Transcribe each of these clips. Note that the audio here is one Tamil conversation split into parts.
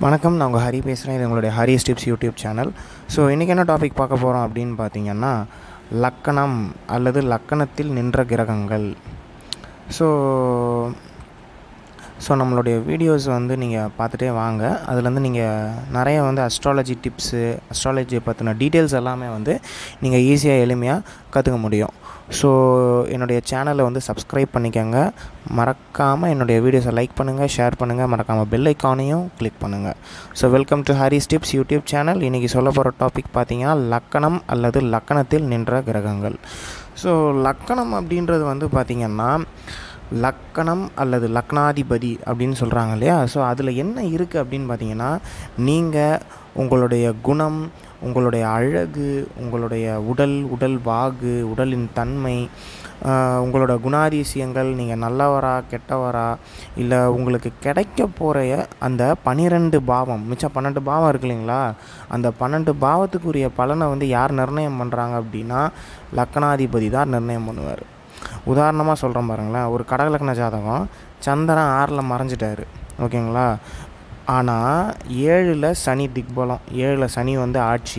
வணக்கம் நான் உங்கள் ஹரி பேசுகிறேன் இது உங்களுடைய Hari tips YouTube channel so இன்றைக்கி என்ன டாபிக் பார்க்க போகிறோம் அப்படின்னு பார்த்தீங்கன்னா லக்கணம் அல்லது லக்கணத்தில் நின்ற கிரகங்கள் ஸோ ஸோ நம்மளுடைய வீடியோஸ் வந்து நீங்கள் பார்த்துட்டே வாங்க அதுலேருந்து நீங்கள் நிறைய வந்து அஸ்ட்ராலஜி டிப்ஸு அஸ்ட்ராலஜி பற்றின டீட்டெயில்ஸ் எல்லாமே வந்து நீங்கள் ஈஸியாக எளிமையாக கற்றுக்க முடியும் ஸோ என்னுடைய சேனலை வந்து சப்ஸ்கிரைப் பண்ணிக்கோங்க மறக்காமல் என்னுடைய வீடியோஸை லைக் பண்ணுங்கள் ஷேர் பண்ணுங்கள் மறக்காமல் பெல் ஐக்கானையும் கிளிக் பண்ணுங்கள் so welcome to Hari's tips YouTube channel இன்றைக்கி சொல்ல போகிற டாபிக் பார்த்தீங்கன்னா லக்கணம் அல்லது லக்கணத்தில் நின்ற கிரகங்கள் ஸோ லக்கணம் அப்படின்றது வந்து பார்த்திங்கன்னா லக்கணம் அல்லது லக்னாதிபதி அப்படின்னு சொல்கிறாங்க இல்லையா ஸோ அதில் என்ன இருக்குது அப்படின்னு பார்த்தீங்கன்னா நீங்கள் உங்களுடைய குணம் உங்களுடைய அழகு உங்களுடைய உடல் உடல் வாகு உடலின் தன்மை உங்களோட குணாதிசயங்கள் நீங்கள் நல்லவரா கெட்டவரா இல்லை உங்களுக்கு கிடைக்க போகிற அந்த பன்னிரெண்டு பாவம் மிச்சம் பன்னெண்டு பாவம் இருக்கு இல்லைங்களா அந்த பன்னெண்டு பாவத்துக்குரிய பலனை வந்து யார் நிர்ணயம் பண்ணுறாங்க அப்படின்னா லக்கணாதிபதி தான் நிர்ணயம் பண்ணுவார் உதாரணமாக சொல்கிறேன் பாருங்களேன் ஒரு கடகலக்கண ஜாதகம் சந்திரன் ஆறில் மறைஞ்சிட்டாரு ஓகேங்களா ஆனால் ஏழில் சனி திக்பலம் ஏழில் சனி வந்து ஆட்சி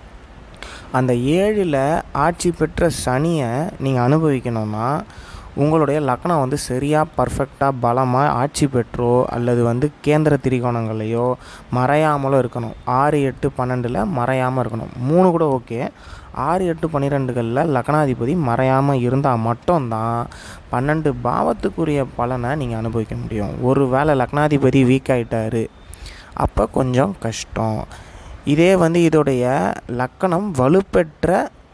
அந்த ஏழில் ஆட்சி பெற்ற சனியை நீங்கள் அனுபவிக்கணும்னா உங்களுடைய லக்னம் வந்து சரியாக பர்ஃபெக்டாக பலமாக ஆட்சி பெற்றோ அல்லது வந்து கேந்திர திரிகோணங்களையோ மறையாமலோ இருக்கணும் ஆறு எட்டு பன்னெண்டில் மறையாமல் இருக்கணும் மூணு கூட ஓகே ஆறு எட்டு பன்னிரெண்டுகளில் லக்னாதிபதி மறையாமல் இருந்தால் மட்டும்தான் பன்னெண்டு பாவத்துக்குரிய பலனை நீங்கள் அனுபவிக்க முடியும் ஒரு வேளை லக்னாதிபதி வீக் ஆகிட்டாரு அப்போ கொஞ்சம் கஷ்டம் இதே வந்து இதோடைய லக்கணம் வலுப்பெற்ற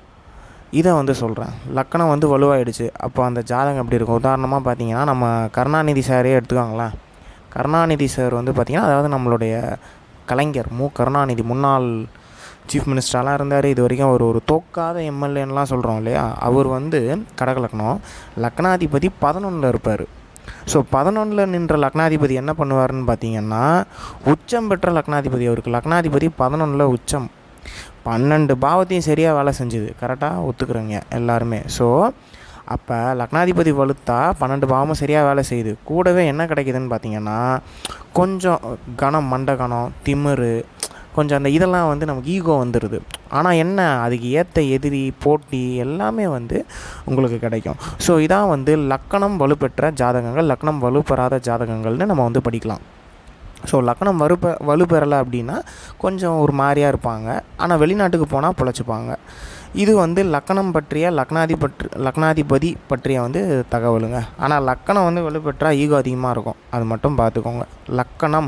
இதை வந்து சொல்கிறேன் லக்கணம் வந்து வலுவாயிடுச்சு அப்போ அந்த ஜாதகம் எப்படி இருக்கும் உதாரணமாக பார்த்தீங்கன்னா நம்ம கருணாநிதி சாரே எடுத்துக்கோங்களேன் கருணாநிதி சார் வந்து பார்த்திங்கன்னா அதாவது நம்மளுடைய கலைஞர் மு கருணாநிதி முன்னாள் சீஃப் மினிஸ்டராலாம் இருந்தார் இது வரைக்கும் அவர் ஒரு தோக்காத எம்எல்ஏன்னெலாம் சொல்கிறோம் இல்லையா அவர் வந்து கடகலக்கணம் லக்னாதிபதி பதினொன்றில் இருப்பார் ஸோ பதினொன்றில் நின்ற லக்னாதிபதி என்ன பண்ணுவார்னு பார்த்தீங்கன்னா உச்சம் பெற்ற லக்னாதிபதி அவருக்கு லக்னாதிபதி பதினொன்றில் உச்சம் பன்னெண்டு பாவத்தையும் சரியாக வேலை செஞ்சுது கரெக்டாக ஒத்துக்குறேங்க எல்லாருமே ஸோ அப்போ லக்னாதிபதி வலுத்தா பன்னெண்டு பாவமும் சரியாக வேலை செய்யுது கூடவே என்ன கிடைக்குதுன்னு பார்த்தீங்கன்னா கொஞ்சம் கணம் மண்ட கணம் திமிரு கொஞ்சம் அந்த இதெல்லாம் வந்து நமக்கு ஈகோ வந்துடுது ஆனால் என்ன அதுக்கு ஏற்ற எதிரி போட்டி எல்லாமே வந்து உங்களுக்கு கிடைக்கும் ஸோ இதான் வந்து லக்கணம் வலுப்பெற்ற ஜாதகங்கள் லக்கணம் வலுப்பெறாத ஜாதகங்கள்னு நம்ம வந்து படிக்கலாம் ஸோ லக்கணம் வலுப்பெ வலுப்பெறலை அப்படின்னா கொஞ்சம் ஒரு மாதிரியாக இருப்பாங்க ஆனால் வெளிநாட்டுக்கு போனால் பொழைச்சிப்பாங்க இது வந்து லக்கணம் பற்றிய லக்னாதி பற்றி லக்னாதிபதி பற்றிய வந்து தகவலுங்க ஆனால் லக்கணம் வந்து வலுப்பெற்றால் ஈகோ அதிகமாக இருக்கும் அது மட்டும் பார்த்துக்கோங்க லக்கணம்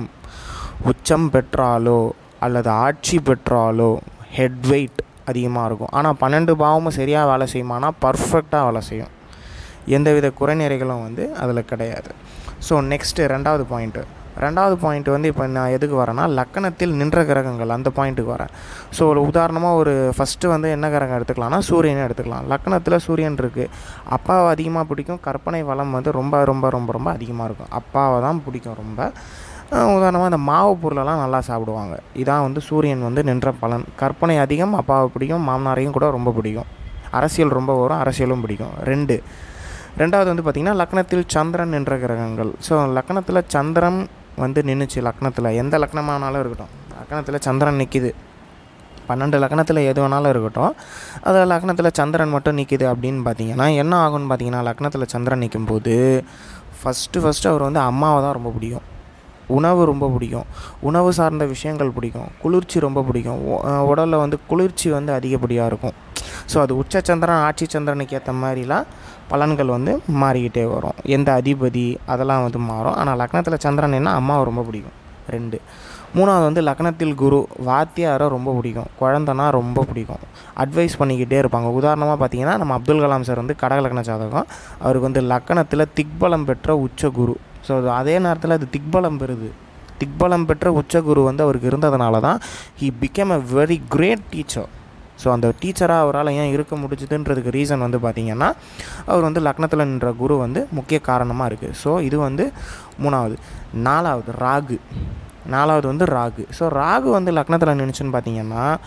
உச்சம் பெற்றாலோ அல்லது ஆட்சி பெற்றாலோ ஹெட் வெயிட் அதிகமாக இருக்கும் ஆனால் பன்னெண்டு பாவமும் சரியாக வேலை செய்யுமானா பர்ஃபெக்டாக வேலை செய்யும் எந்தவித குறைநிறைகளும் வந்து அதில் கிடையாது ஸோ நெக்ஸ்ட்டு ரெண்டாவது பாயிண்ட்டு ரெண்டாவது பாயிண்ட் வந்து இப்போ நான் எதுக்கு வரேன்னா லக்கணத்தில் நின்ற கிரகங்கள் அந்த பாயிண்ட்டுக்கு வரேன் ஸோ ஒரு உதாரணமாக ஒரு ஃபஸ்ட்டு வந்து என்ன கிரகம் எடுத்துக்கலாம்னா சூரியனை எடுத்துக்கலாம் லக்கணத்தில் சூரியன் இருக்குது அப்பாவை அதிகமாக பிடிக்கும் கற்பனை வளம் வந்து ரொம்ப ரொம்ப ரொம்ப ரொம்ப அதிகமாக இருக்கும் அப்பாவை தான் பிடிக்கும் ரொம்ப உதாரணமாக அந்த மாவு பொருளெல்லாம் நல்லா சாப்பிடுவாங்க இதான் வந்து சூரியன் வந்து நின்ற பலன் கற்பனை அதிகம் அப்பாவை பிடிக்கும் மாமனாரையும் கூட ரொம்ப பிடிக்கும் அரசியல் ரொம்ப வரும் அரசியலும் பிடிக்கும் ரெண்டு ரெண்டாவது வந்து பார்த்திங்கன்னா லக்னத்தில் சந்திரன் என்ற கிரகங்கள் ஸோ லக்னத்தில் சந்திரன் வந்து நின்றுச்சு லக்னத்தில் எந்த லக்னமானாலும் இருக்கட்டும் லக்னத்தில் சந்திரன் நிற்கிது பன்னெண்டு லக்னத்தில் எது வேணாலும் இருக்கட்டும் அதில் லக்னத்தில் சந்திரன் மட்டும் நிற்கிது அப்படின்னு பார்த்தீங்கன்னா என்ன ஆகும்னு பார்த்தீங்கன்னா லக்னத்தில் சந்திரன் நிற்கும்போது ஃபஸ்ட்டு ஃபஸ்ட்டு அவர் வந்து அம்மாவை தான் ரொம்ப பிடிக்கும் உணவு ரொம்ப பிடிக்கும் உணவு சார்ந்த விஷயங்கள் பிடிக்கும் குளிர்ச்சி ரொம்ப பிடிக்கும் உடலில் வந்து குளிர்ச்சி வந்து அதிகப்படியாக இருக்கும் ஸோ அது உச்ச சந்திரன் ஆட்சி சந்திரனுக்கு ஏற்ற மாதிரிலாம் பலன்கள் வந்து மாறிக்கிட்டே வரும் எந்த அதிபதி அதெல்லாம் வந்து மாறும் ஆனால் லக்னத்தில் சந்திரன் என்ன அம்மாவை ரொம்ப பிடிக்கும் ரெண்டு மூணாவது வந்து லக்னத்தில் குரு வாத்தியாரை ரொம்ப பிடிக்கும் குழந்தனா ரொம்ப பிடிக்கும் அட்வைஸ் பண்ணிக்கிட்டே இருப்பாங்க உதாரணமாக பார்த்தீங்கன்னா நம்ம அப்துல் கலாம் சார் வந்து கடகலக்கண ஜாதகம் அவருக்கு வந்து லக்கணத்தில் திக்பலம் பெற்ற உச்ச குரு ஸோ அதே நேரத்தில் அது திக்பலம் பெறுது திக்பலம் பெற்ற உச்சகுரு வந்து அவருக்கு இருந்ததுனால தான் he became a very great teacher so அந்த டீச்சராக அவரால் ஏன் இருக்க முடிஞ்சுதுன்றதுக்கு ரீசன் வந்து பார்த்திங்கன்னா அவர் வந்து லக்னத்தில் நின்ற குரு வந்து முக்கிய காரணமாக இருக்குது ஸோ இது வந்து மூணாவது நாலாவது ராகு நாலாவது வந்து ராகு ஸோ ராகு வந்து லக்னத்தில் நின்றுச்சுன்னு பார்த்தீங்கன்னா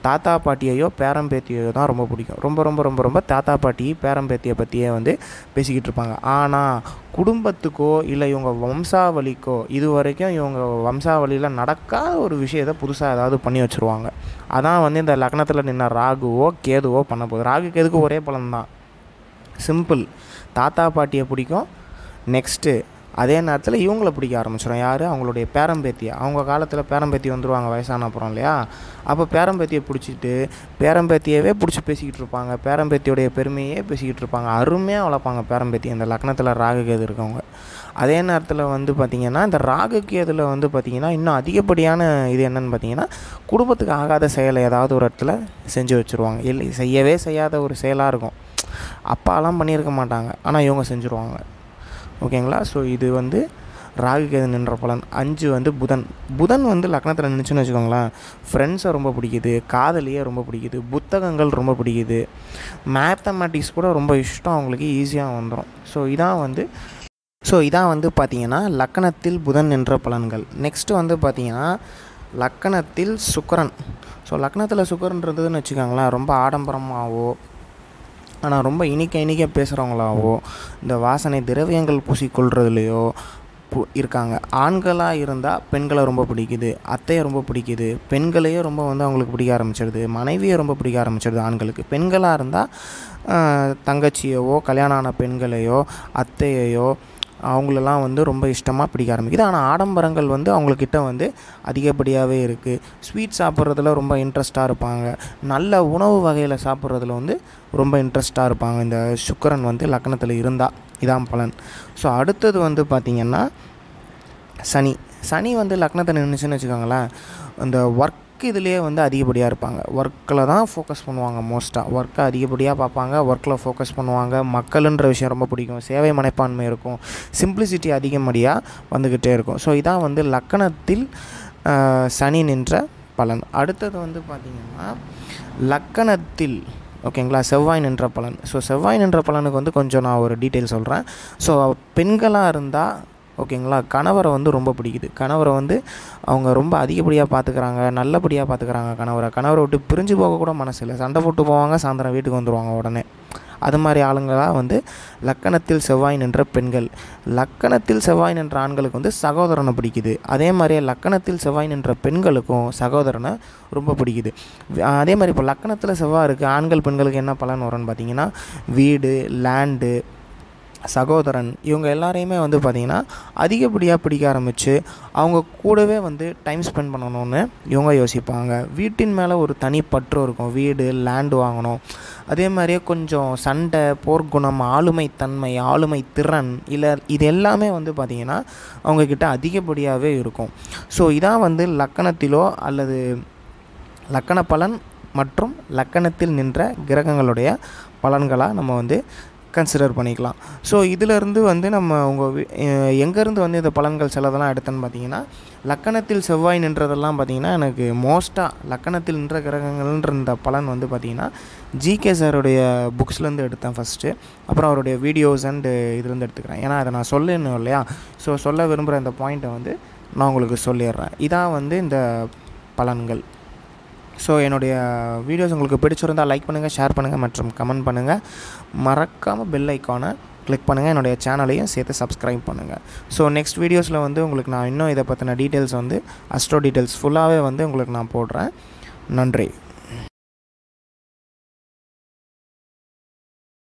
தாத்தா பாட்டியையோ பேரம்பேத்தியையோ தான் ரொம்ப பிடிக்கும் ரொம்ப ரொம்ப ரொம்ப ரொம்ப தாத்தா பாட்டி பேரம்பேத்தியை பற்றியே வந்து பேசிக்கிட்டு இருப்பாங்க ஆனால் குடும்பத்துக்கோ இல்லை இவங்க வம்சாவளிக்கோ இது வரைக்கும் இவங்க வம்சாவளியில் நடக்காத ஒரு விஷயத்தை புதுசாக ஏதாவது பண்ணி வச்சுருவாங்க அதான் வந்து இந்த லக்னத்தில் நின்ன ராகுவோ கேதுவோ பண்ண போகுது ராகு கேதுக்கு ஒரே பலன்தான் சிம்பிள் தாத்தா பாட்டியை பிடிக்கும் நெக்ஸ்ட்டு அதே நேரத்தில் இவங்கள பிடிக்க ஆரம்பிச்சிடும் யார் அவங்களுடைய பேரம்பேத்தியை அவங்க காலத்தில் பேரம்பேத்தி வந்துடுவாங்க வயசான அப்புறம் இல்லையா அப்போ பேரம்பேத்தியை பிடிச்சிட்டு பேரம்பேத்தியவே பிடிச்சி பேசிக்கிட்டு இருப்பாங்க பேரம்பேத்தியோடைய பெருமையே பேசிக்கிட்டு இருப்பாங்க அருமையாக வளர்ப்பாங்க பேரம்பேத்தி அந்த லக்னத்தில் ராகு கேது இருக்கவங்க அதே நேரத்தில் வந்து பார்த்திங்கன்னா இந்த ராகு கேதுல வந்து பார்த்திங்கன்னா இன்னும் அதிகப்படியான இது என்னென்னு பார்த்தீங்கன்னா குடும்பத்துக்கு ஆகாத செயலை ஏதாவது ஒரு இடத்துல செஞ்சு வச்சுருவாங்க இல்லை செய்யவே செய்யாத ஒரு செயலாக இருக்கும் அப்பாலாம் பண்ணியிருக்க மாட்டாங்க ஆனால் இவங்க செஞ்சுருவாங்க ஓகேங்களா ஸோ இது வந்து ராகு கேது நின்ற பலன் அஞ்சு வந்து புதன் புதன் வந்து லக்னத்தில் நினச்சுன்னு வச்சுக்கோங்களேன் ஃப்ரெண்ட்ஸை ரொம்ப பிடிக்குது காதலியே ரொம்ப பிடிக்குது புத்தகங்கள் ரொம்ப பிடிக்குது மேத்தமேட்டிக்ஸ் கூட ரொம்ப இஷ்டம் அவங்களுக்கு ஈஸியாக வந்துடும் ஸோ இதான் வந்து ஸோ இதான் வந்து பார்த்திங்கன்னா லக்கணத்தில் புதன் என்ற பலன்கள் நெக்ஸ்ட்டு வந்து பார்த்திங்கன்னா லக்கணத்தில் சுக்கரன் ஸோ லக்னத்தில் சுக்கரன் இருந்ததுன்னு வச்சுக்கோங்களேன் ரொம்ப ஆடம்பரமாகவோ ஆனால் ரொம்ப இனிக்க இனிக்க பேசுகிறவங்களாவோ இந்த வாசனை திரவியங்கள் பூசிக்கொள்றதுலையோ பு இருக்காங்க ஆண்களாக இருந்தால் பெண்களை ரொம்ப பிடிக்குது அத்தையை ரொம்ப பிடிக்குது பெண்களையே ரொம்ப வந்து அவங்களுக்கு பிடிக்க ஆரம்பிச்சிடுது மனைவியை ரொம்ப பிடிக்க ஆரம்பிச்சிடுது ஆண்களுக்கு பெண்களாக இருந்தால் தங்கச்சியவோ கல்யாணம் ஆன பெண்களையோ அத்தையையோ அவங்களெல்லாம் வந்து ரொம்ப இஷ்டமாக பிடிக்க ஆரம்பிக்குது ஆனால் ஆடம்பரங்கள் வந்து அவங்கக்கிட்ட வந்து அதிகப்படியாகவே இருக்குது ஸ்வீட் சாப்பிட்றதுல ரொம்ப இன்ட்ரெஸ்ட்டாக இருப்பாங்க நல்ல உணவு வகையில் சாப்பிட்றதுல வந்து ரொம்ப இன்ட்ரெஸ்ட்டாக இருப்பாங்க இந்த சுக்கரன் வந்து லக்னத்தில் இருந்தால் இதான் பலன் ஸோ அடுத்தது வந்து பார்த்திங்கன்னா சனி சனி வந்து லக்னத்தை நின்றுச்சுன்னு வச்சுக்கோங்களேன் இந்த ஒர்க் இதுலேயே வந்து அதிகப்படியாக இருப்பாங்க ஒர்க்கில் தான் ஃபோக்கஸ் பண்ணுவாங்க மோஸ்ட்டாக ஒர்க்கை அதிகப்படியாக பார்ப்பாங்க ஒர்க்கில் ஃபோக்கஸ் பண்ணுவாங்க மக்களுன்ற விஷயம் ரொம்ப பிடிக்கும் சேவை மனைப்பான்மை இருக்கும் சிம்பிளிசிட்டி அதிகப்படியாக வந்துக்கிட்டே இருக்கும் ஸோ இதான் வந்து லக்கணத்தில் சனி நின்ற பலன் அடுத்தது வந்து பார்த்திங்கன்னா லக்கணத்தில் ஓகேங்களா செவ்வாய் நின்ற பலன் ஸோ செவ்வாய் நின்ற பலனுக்கு வந்து கொஞ்சம் நான் ஒரு டீட்டெயில் சொல்கிறேன் ஸோ பெண்களாக இருந்தால் ஓகேங்களா கணவரை வந்து ரொம்ப பிடிக்குது கணவரை வந்து அவங்க ரொம்ப அதிகப்படியாக பார்த்துக்கிறாங்க நல்லபடியாக பார்த்துக்கிறாங்க கணவரை கணவரை விட்டு பிரிஞ்சு போக கூட மனசு இல்லை சண்டை போட்டு போவாங்க சாயந்தரம் வீட்டுக்கு வந்துடுவாங்க உடனே அது மாதிரி ஆளுங்களாக வந்து லக்கணத்தில் செவ்வாய் நின்ற பெண்கள் லக்கணத்தில் செவ்வாய் நின்ற ஆண்களுக்கு வந்து சகோதரனை பிடிக்குது அதே மாதிரியே லக்கணத்தில் செவ்வாய் நின்ற பெண்களுக்கும் சகோதரனை ரொம்ப பிடிக்குது அதே மாதிரி இப்போ லக்கணத்தில் செவ்வாய் இருக்குது ஆண்கள் பெண்களுக்கு என்ன பலன் வரும்னு பார்த்தீங்கன்னா வீடு லேண்டு சகோதரன் இவங்க எல்லாரையுமே வந்து பார்த்திங்கன்னா அதிகப்படியாக பிடிக்க ஆரம்பித்து அவங்க கூடவே வந்து டைம் ஸ்பெண்ட் பண்ணணும்னு இவங்க யோசிப்பாங்க வீட்டின் மேலே ஒரு தனி பற்று இருக்கும் வீடு லேண்டு வாங்கணும் அதே மாதிரியே கொஞ்சம் சண்டை போர்க்குணம் ஆளுமை தன்மை ஆளுமை திறன் இல்லை இது எல்லாமே வந்து பார்த்திங்கன்னா அவங்கக்கிட்ட அதிகப்படியாகவே இருக்கும் ஸோ இதான் வந்து லக்கணத்திலோ அல்லது லக்கண பலன் மற்றும் லக்கணத்தில் நின்ற கிரகங்களுடைய பலன்களாக நம்ம வந்து கன்சிடர் பண்ணிக்கலாம் ஸோ இதிலேருந்து வந்து நம்ம உங்கள் எங்கேருந்து வந்து இந்த பலன்கள் சிலதெல்லாம் எடுத்தேன்னு பார்த்தீங்கன்னா லக்கணத்தில் செவ்வாய் நின்றதெல்லாம் பார்த்தீங்கன்னா எனக்கு மோஸ்ட்டாக லக்கணத்தில் நின்ற கிரகங்கள்ன்ற இந்த பலன் வந்து பார்த்திங்கன்னா ஜிகே சாருடைய புக்ஸ்லேருந்து எடுத்தேன் ஃபஸ்ட்டு அப்புறம் அவருடைய வீடியோஸ் அண்டு இதுலேருந்து எடுத்துக்கிறேன் ஏன்னா அதை நான் சொல்லணும் இல்லையா ஸோ சொல்ல விரும்புகிற இந்த பாயிண்ட்டை வந்து நான் உங்களுக்கு சொல்லிடுறேன் இதான் வந்து இந்த பலன்கள் ஸோ என்னுடைய வீடியோஸ் உங்களுக்கு பிடிச்சிருந்தால் லைக் பண்ணுங்கள் ஷேர் பண்ணுங்கள் மற்றும் கமெண்ட் பண்ணுங்கள் மறக்காமல் பெல் ஐக்கானை கிளிக் பண்ணுங்கள் என்னுடைய சேனலையும் சேர்த்து சப்ஸ்கிரைப் பண்ணுங்கள் ஸோ நெக்ஸ்ட் வீடியோஸில் வந்து உங்களுக்கு நான் இன்னும் இதை பற்றின டீட்டெயில்ஸ் வந்து அஸ்ட்ரோ டீட்டெயில்ஸ் ஃபுல்லாகவே வந்து உங்களுக்கு நான் போடுறேன் நன்றி